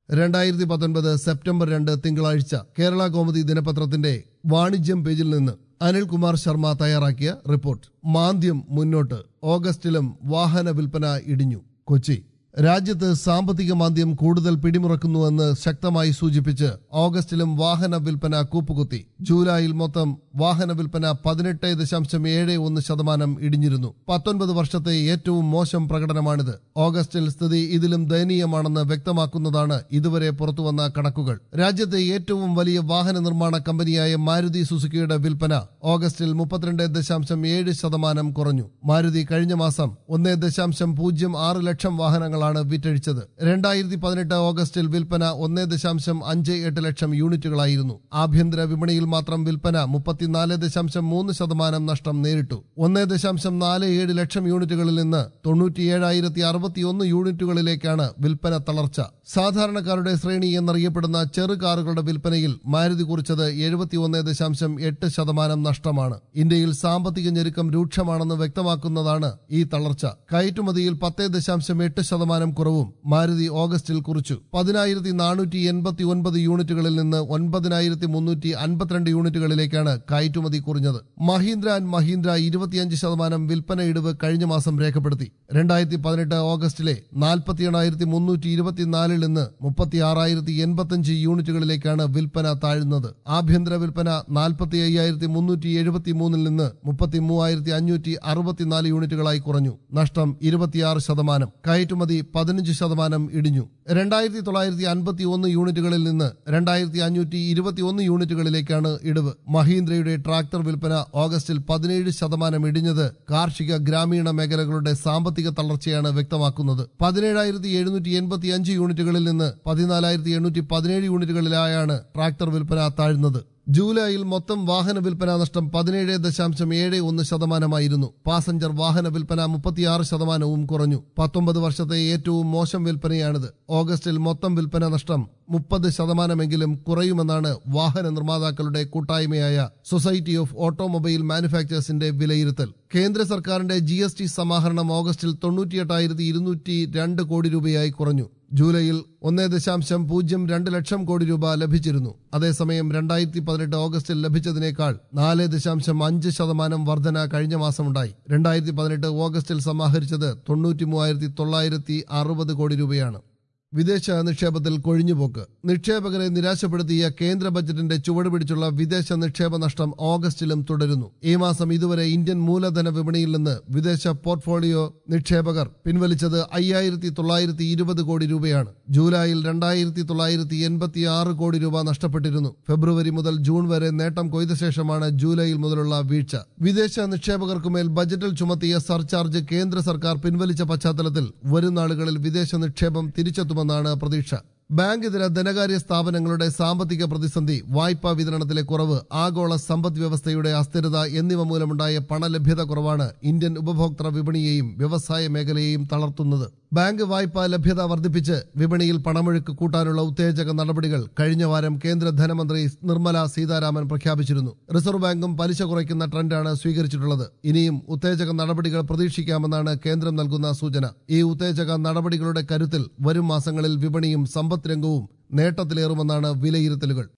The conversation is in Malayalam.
രണ്ടായിരത്തി പത്തൊൻപത് സെപ്റ്റംബർ രണ്ട് തിങ്കളാഴ്ച കേരള കോമതി ദിനപത്രത്തിന്റെ വാണിജ്യം പേജിൽ നിന്ന് അനിൽകുമാർ ശർമ്മ തയ്യാറാക്കിയ റിപ്പോർട്ട് മാന്ദ്യം മുന്നോട്ട് ഓഗസ്റ്റിലും വാഹന വിൽപ്പന ഇടിഞ്ഞു കൊച്ചി രാജ്യത്ത് സാമ്പത്തിക മാന്ദ്യം കൂടുതൽ പിടിമുറക്കുന്നുവെന്ന് ശക്തമായി സൂചിപ്പിച്ച് ഓഗസ്റ്റിലും വാഹന വിൽപ്പന കൂപ്പുകുത്തി ജൂലൈയിൽ മൊത്തം വാഹന വിൽപ്പന പതിനെട്ട് ദശാംശം ഏഴ് ഒന്ന് ശതമാനം ഇടിഞ്ഞിരുന്നു പത്തൊൻപത് വർഷത്തെ ഏറ്റവും മോശം പ്രകടനമാണിത് ഓഗസ്റ്റിൽ സ്ഥിതി ഇതിലും ദയനീയമാണെന്ന് വ്യക്തമാക്കുന്നതാണ് ഇതുവരെ പുറത്തുവന്ന കണക്കുകൾ രാജ്യത്തെ ഏറ്റവും വലിയ വാഹന നിർമ്മാണ കമ്പനിയായ മാരുതി സുസുക്കിയുടെ വിൽപ്പന ഓഗസ്റ്റിൽ മുപ്പത്തിരണ്ട് ദശാംശം ഏഴ് ശതമാനം കുറഞ്ഞു മാരുതി കഴിഞ്ഞ മാസം ഒന്ന് ദശാംശം പൂജ്യം ആറ് ലക്ഷം വാഹനങ്ങളാണ് വിറ്റഴിച്ചത് രണ്ടായിരത്തി പതിനെട്ട് ഓഗസ്റ്റിൽ വിൽപ്പന ഒന്ന് ദശാംശം അഞ്ച് എട്ട് ലക്ഷം യൂണിറ്റുകളായിരുന്നു ആഭ്യന്തര വിപണിയിൽ മാത്രം വിൽപ്പന മുപ്പത്തിനാല് ദശാംശം മൂന്ന് ശതമാനം നഷ്ടം നേരിട്ടു ഒന്ന് ദശാംശം നാല് ഏഴ് ലക്ഷം യൂണിറ്റുകളിൽ നിന്ന് തൊണ്ണൂറ്റിയേഴായിരത്തി അറുപത്തിയൊന്ന് യൂണിറ്റുകളിലേക്കാണ് വിൽപ്പന തളർച്ച സാധാരണക്കാരുടെ ശ്രേണി എന്നറിയപ്പെടുന്ന ചെറു കാറുകളുടെ വിൽപ്പനയിൽ മാരുതി കുറിച്ചത് എഴുപത്തിയൊന്ന് ദശാംശം എട്ട് ശതമാനം നഷ്ടമാണ് ഇന്ത്യയിൽ സാമ്പത്തിക ഞെരുക്കം രൂക്ഷമാണെന്ന് വ്യക്തമാക്കുന്നതാണ് ഈ തളർച്ച കയറ്റുമതിയിൽ പത്ത് ദശാംശം എട്ട് ശതമാനം കുറവും മാരുതി ഓഗസ്റ്റിൽ കുറിച്ചു പതിനായിരത്തി നാനൂറ്റി എൺപത്തി ഒൻപത് യൂണിറ്റുകളിൽ നിന്ന് ഒൻപതിനായിരത്തി മുന്നൂറ്റി അൻപത്തിരണ്ട് യൂണിറ്റുകളിലേക്കാണ് കയറ്റുമതി കുറഞ്ഞത് മഹീന്ദ്ര ആൻഡ് മഹീന്ദ്ര ഇരുപത്തിയഞ്ച് ശതമാനം വിൽപ്പന ഇടിവ് കഴിഞ്ഞ മാസം രേഖപ്പെടുത്തി രണ്ടായിരത്തി പതിനെട്ട് ഓഗസ്റ്റിലെ നാൽപ്പത്തി എണ്ണായിരത്തി മുന്നൂറ്റി ഇരുപത്തിനാലിൽ നിന്ന് മുപ്പത്തി ആറായിരത്തി എൺപത്തിയഞ്ച് യൂണിറ്റുകളിലേക്കാണ് വിൽപ്പന താഴുന്നത് ആഭ്യന്തര വിൽപ്പന നാൽപ്പത്തി അയ്യായിരത്തി മുന്നൂറ്റി എഴുപത്തി മൂന്നിൽ നിന്ന് മുപ്പത്തി മൂവായിരത്തി അഞ്ഞൂറ്റി അറുപത്തിനാല് യൂണിറ്റുകളായി കുറഞ്ഞു നഷ്ടം ഇരുപത്തിയാറ് ശതമാനം കയറ്റുമതി പതിനഞ്ച് ശതമാനം ഇടിഞ്ഞു രണ്ടായിരത്തി തൊള്ളായിരത്തി അൻപത്തി ഒന്ന് യൂണിറ്റുകളിൽ നിന്ന് രണ്ടായിരത്തി അഞ്ഞൂറ്റി ഇരുപത്തി ഒന്ന് യൂണിറ്റുകളിലേക്കാണ് ഇടിവ് മഹീന്ദ്രയുടെ ട്രാക്ടർ വിൽപ്പന ഓഗസ്റ്റിൽ പതിനേഴ് ശതമാനം ഇടിഞ്ഞത് കാർഷിക ഗ്രാമീണ മേഖലകളുടെ സാമ്പത്തിക തളർച്ചയാണ് വ്യക്തമാക്കുന്നത് പതിനേഴായിരത്തി എഴുന്നൂറ്റി എൺപത്തി അഞ്ച് യൂണിറ്റുകളിൽ നിന്ന് പതിനാലായിരത്തി എണ്ണൂറ്റി പതിനേഴ് യൂണിറ്റുകളിലായാണ് ട്രാക്ടർ വിൽപ്പന താഴ്ന്നത് ജൂലൈയിൽ മൊത്തം വാഹന വിൽപ്പന നഷ്ടം പതിനേഴ് ദശാംശം ഏഴ് ഒന്ന് ശതമാനമായിരുന്നു പാസഞ്ചർ വാഹന വിൽപ്പന മുപ്പത്തിയാറ് ശതമാനവും കുറഞ്ഞു പത്തൊമ്പത് വർഷത്തെ ഏറ്റവും മോശം വിൽപ്പനയാണിത് ഓഗസ്റ്റിൽ മൊത്തം വിൽപ്പന നഷ്ടം മുപ്പത് ശതമാനമെങ്കിലും കുറയുമെന്നാണ് വാഹന നിർമ്മാതാക്കളുടെ കൂട്ടായ്മയായ സൊസൈറ്റി ഓഫ് ഓട്ടോമൊബൈൽ മാനുഫാക്ചേഴ്സിന്റെ വിലയിരുത്തൽ കേന്ദ്ര സർക്കാരിന്റെ ജി എസ് ടി സമാഹരണം ഓഗസ്റ്റിൽ തൊണ്ണൂറ്റിയെട്ടായിരത്തി ഇരുന്നൂറ്റി രണ്ട് കോടി രൂപയായി കുറഞ്ഞു ജൂലൈയിൽ ഒന്ന് ദശാംശം പൂജ്യം രണ്ട് ലക്ഷം കോടി രൂപ ലഭിച്ചിരുന്നു അതേസമയം രണ്ടായിരത്തി പതിനെട്ട് ഓഗസ്റ്റിൽ ലഭിച്ചതിനേക്കാൾ നാല് ദശാംശം അഞ്ച് ശതമാനം വർധന കഴിഞ്ഞ മാസമുണ്ടായി രണ്ടായിരത്തി പതിനെട്ട് ഓഗസ്റ്റിൽ സമാഹരിച്ചത് തൊണ്ണൂറ്റി മൂവായിരത്തി തൊള്ളായിരത്തി അറുപത് കോടി രൂപയാണ് വിദേശ നിക്ഷേപത്തിൽ കൊഴിഞ്ഞുപോക്ക് നിക്ഷേപകരെ നിരാശപ്പെടുത്തിയ കേന്ദ്ര ബജറ്റിന്റെ ചുവട് പിടിച്ചുള്ള വിദേശ നിക്ഷേപ നഷ്ടം ഓഗസ്റ്റിലും തുടരുന്നു ഈ മാസം ഇതുവരെ ഇന്ത്യൻ മൂലധന വിപണിയിൽ നിന്ന് വിദേശ പോർട്ട്ഫോളിയോ നിക്ഷേപകർ പിൻവലിച്ചത് അയ്യായിരത്തി തൊള്ളായിരത്തി ഇരുപത് കോടി രൂപയാണ് ജൂലൈയിൽ രണ്ടായിരത്തി തൊള്ളായിരത്തി എൺപത്തി ആറ് കോടി രൂപ നഷ്ടപ്പെട്ടിരുന്നു ഫെബ്രുവരി മുതൽ ജൂൺ വരെ നേട്ടം കൊയ്ത ശേഷമാണ് ജൂലൈയിൽ മുതലുള്ള വീഴ്ച വിദേശ നിക്ഷേപകർക്കുമേൽ ബജറ്റിൽ ചുമത്തിയ സർചാർജ് കേന്ദ്ര സർക്കാർ പിൻവലിച്ച പശ്ചാത്തലത്തിൽ വരും നാളുകളിൽ വിദേശ നിക്ഷേപം തിരിച്ചെത്തുമെന്നാണ് പ്രതീക്ഷ ബാങ്ക് ഇതര ധനകാര്യ സ്ഥാപനങ്ങളുടെ സാമ്പത്തിക പ്രതിസന്ധി വായ്പാ വിതരണത്തിലെ കുറവ് ആഗോള സമ്പദ് വ്യവസ്ഥയുടെ അസ്ഥിരത എന്നിവ മൂലമുണ്ടായ പണലഭ്യത കുറവാണ് ഇന്ത്യൻ ഉപഭോക്തൃ വിപണിയെയും വ്യവസായ മേഖലയെയും തളർത്തുന്നത് ബാങ്ക് വായ്പാ ലഭ്യത വർദ്ധിപ്പിച്ച് വിപണിയിൽ പണമൊഴുക്ക് കൂട്ടാനുള്ള ഉത്തേജക നടപടികൾ കഴിഞ്ഞ വാരം കേന്ദ്ര ധനമന്ത്രി നിർമ്മല സീതാരാമൻ പ്രഖ്യാപിച്ചിരുന്നു റിസർവ് ബാങ്കും പലിശ കുറയ്ക്കുന്ന ട്രെൻഡാണ് സ്വീകരിച്ചിട്ടുള്ളത് ഇനിയും ഉത്തേജക നടപടികൾ പ്രതീക്ഷിക്കാമെന്നാണ് കേന്ദ്രം നൽകുന്ന സൂചന ഈ ഉത്തേജക നടപടികളുടെ കരുത്തിൽ വരും മാസങ്ങളിൽ വിപണിയും സമ്പദ് രംഗവും നേട്ടത്തിലേറുമെന്നാണ് വിലയിരുത്തലുകൾ